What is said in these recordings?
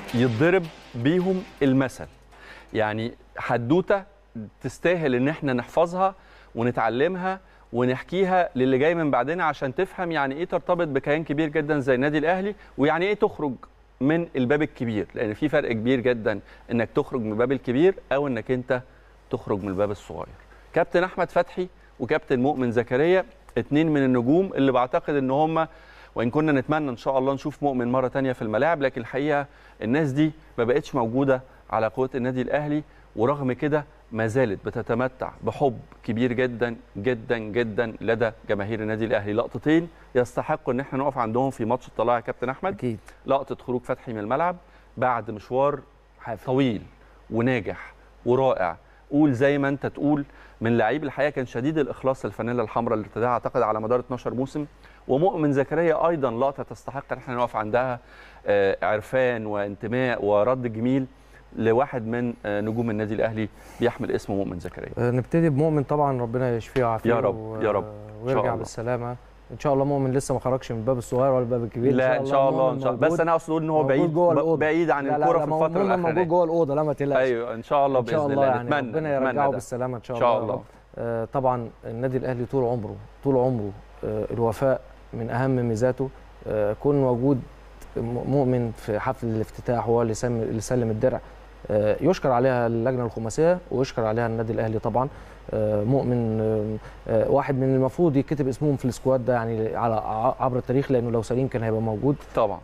يتضرب بيهم المثل يعني حدوته تستاهل ان احنا نحفظها ونتعلمها ونحكيها للي جاي من بعدنا عشان تفهم يعني ايه ترتبط بكيان كبير جدا زي النادي الاهلي ويعني ايه تخرج من الباب الكبير لان في فرق كبير جدا انك تخرج من الباب الكبير او انك انت تخرج من الباب الصغير كابتن احمد فتحي وكابتن مؤمن زكريا اتنين من النجوم اللي بعتقد ان هم وان كنا نتمنى ان شاء الله نشوف مؤمن مره تانية في الملاعب لكن الحقيقه الناس دي ما بقتش موجوده على قوه النادي الاهلي ورغم كده ما زالت بتتمتع بحب كبير جدا جدا جدا لدى جماهير النادي الاهلي لقطتين يستحقوا ان احنا نقف عندهم في ماتش الطلائع يا كابتن احمد اكيد لقطه خروج فتحي من الملعب بعد مشوار حافل طويل وناجح ورائع قول زي ما انت تقول من لعيب الحقيقه كان شديد الاخلاص الفانيلا الحمراء اللي ارتداها اعتقد على مدار 12 موسم ومؤمن زكريا ايضا لقطه تستحق ان احنا نقف عندها آه، عرفان وانتماء ورد جميل لواحد من آه، نجوم النادي الاهلي بيحمل اسم مؤمن زكريا آه، نبتدي بمؤمن طبعا ربنا يشفيه ويعافيه يا رب، و- يا رب. ويرجع الله. بالسلامه ان شاء الله مؤمن لسه ما خرجش من الباب الصغير ولا الباب الكبير لا ان شاء الله مؤمن ان شاء الله بس موجود- انا اقصد اقول ان هو موجود بعيد جوه الأوضة. بعيد عن لا لا الكره لا في مؤمن الفتره موجود الاخرانيه جوه الاوضه لا ما تقلقش ايوه ان شاء الله ان شاء باذن الله الله يعني نتمنى ربنا نتمنى يرجعه ده. بالسلامه ان شاء ان شاء الله, يا الله رب. آه، طبعا النادي الاهلي طول عمره طول عمره آه، الوفاء من اهم ميزاته آه، كون موجود م- مؤمن في حفل الافتتاح وهو اللي سم- اللي سلم الدرع آه، يشكر عليها اللجنه الخماسيه ويشكر عليها النادي الاهلي طبعا آه، مؤمن آه، آه، واحد من المفروض يتكتب اسمهم في السكواد ده يعني على ع- عبر التاريخ لانه لو سليم كان هيبقى موجود طبعا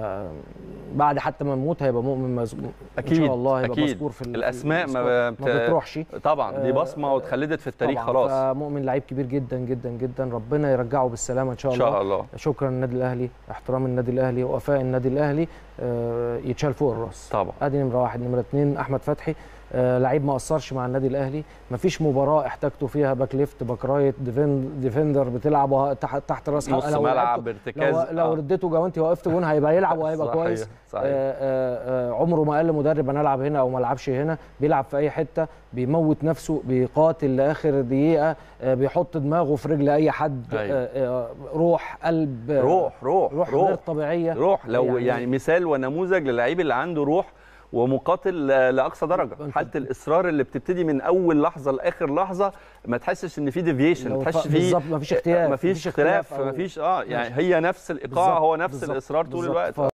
فبعد حتى ما نموت هيبقى مؤمن مز... ان اكيد شاء الله هيبقى أكيد. مذكور في ال- في الاسماء ما, السكواد. بت... ما بتروحش طبعا دي آه، بصمه واتخلدت في التاريخ طبعاً. خلاص فمؤمن لعيب كبير جدا جدا جدا ربنا يرجعه بالسلامه ان شاء ان الله شاء الله شكرا للنادي الاهلي احترام النادي الاهلي ووفاء النادي الاهلي آه، يتشال فوق الراس طبعا ادي نمره واحد نمره اثنين احمد فتحي آه، لعيب ما قصرش مع النادي الاهلي مفيش مباراه احتاجته فيها باك ليفت باك رايت ديفند ديفندر بتلعب وه- تحت تحت راس نص لو ملعب لعبته- ارتكاز لو, لو آه. رديته جوانتي وقفت جون هيبقى يلعب وهيبقى صحيح، كويس صحيح آه، آه، آه، عمره ما قال لمدرب انا العب هنا او ما العبش هنا بيلعب في اي حته بيموت نفسه بيقاتل لاخر دقيقه آه، بيحط دماغه في رجل اي حد أيوة. آه، آه، روح قلب آه، روح روح روح غير روح طبيعيه روح لو يعني, يعني- يعني مثال ونموذج للعيب اللي عنده روح ومقاتل آه، لاقصى درجه أنت- حاله الاصرار اللي بتبتدي من اول لحظه لاخر لحظه ما تحسش ان في ديفيشن لو ما تحسش ف- في بالظبط مفيش اختلاف ما فيش اختلاف ما أو- فيش اه يعني ماشي. هي نفس الايقاع بالظبط، هو نفس بالظبط، الاصرار طول بالظبط. الوقت ف-